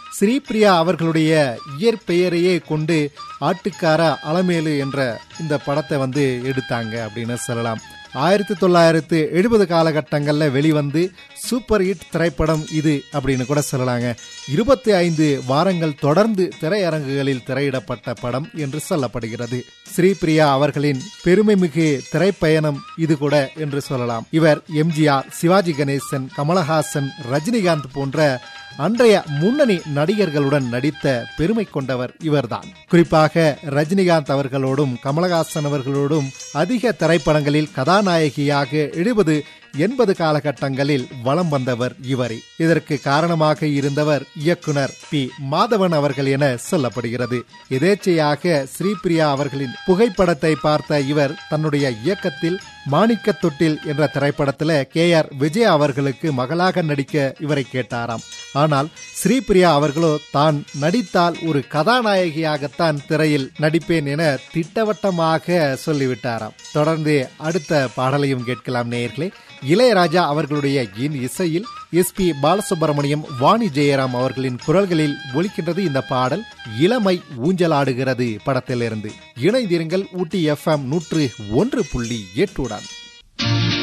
ஸ்ரீபிரியா அவர்களுடைய இயற்பெயரையே கொண்டு ஆட்டுக்கார அலமேலு என்ற இந்த படத்தை வந்து எடுத்தாங்க அப்படின்னு சொல்லலாம் ஆயிரத்தி தொள்ளாயிரத்து எழுபது காலகட்டங்கள்ல வெளிவந்து சூப்பர் ஹிட் திரைப்படம் இது அப்படின்னு கூட சொல்லலாங்க இருபத்தி ஐந்து வாரங்கள் தொடர்ந்து திரையரங்குகளில் திரையிடப்பட்ட படம் என்று சொல்லப்படுகிறது ஸ்ரீபிரியா அவர்களின் பெருமைமிகு திரைப்பயணம் இது கூட என்று சொல்லலாம் இவர் எம்ஜிஆர் சிவாஜி கணேசன் கமலஹாசன் ரஜினிகாந்த் போன்ற அன்றைய முன்னணி நடிகர்களுடன் நடித்த பெருமை கொண்டவர் இவர்தான் குறிப்பாக ரஜினிகாந்த் அவர்களோடும் கமலஹாசன் அவர்களோடும் அதிக திரைப்படங்களில் கதாநாயகியாக எழுபது எண்பது காலகட்டங்களில் வலம் வந்தவர் இவரே இதற்கு காரணமாக இருந்தவர் இயக்குனர் பி மாதவன் அவர்கள் என சொல்லப்படுகிறது எதேச்சையாக ஸ்ரீபிரியா அவர்களின் புகைப்படத்தை பார்த்த இவர் தன்னுடைய இயக்கத்தில் மாணிக்க தொட்டில் என்ற திரைப்படத்துல கே ஆர் விஜய் அவர்களுக்கு மகளாக நடிக்க இவரை கேட்டாராம் ஆனால் ஸ்ரீபிரியா அவர்களோ தான் நடித்தால் ஒரு கதாநாயகியாகத்தான் திரையில் நடிப்பேன் என திட்டவட்டமாக சொல்லிவிட்டாராம் தொடர்ந்து அடுத்த பாடலையும் கேட்கலாம் நேயர்களே இளையராஜா அவர்களுடைய இன் இசையில் எஸ் பி பாலசுப்ரமணியம் வாணி ஜெயராம் அவர்களின் குரல்களில் ஒலிக்கின்றது இந்த பாடல் இளமை ஊஞ்சலாடுகிறது படத்திலிருந்து இணைந்திருங்கள் ஊட்டி எஃப்எம் நூற்று ஒன்று புள்ளி எட்டுடன்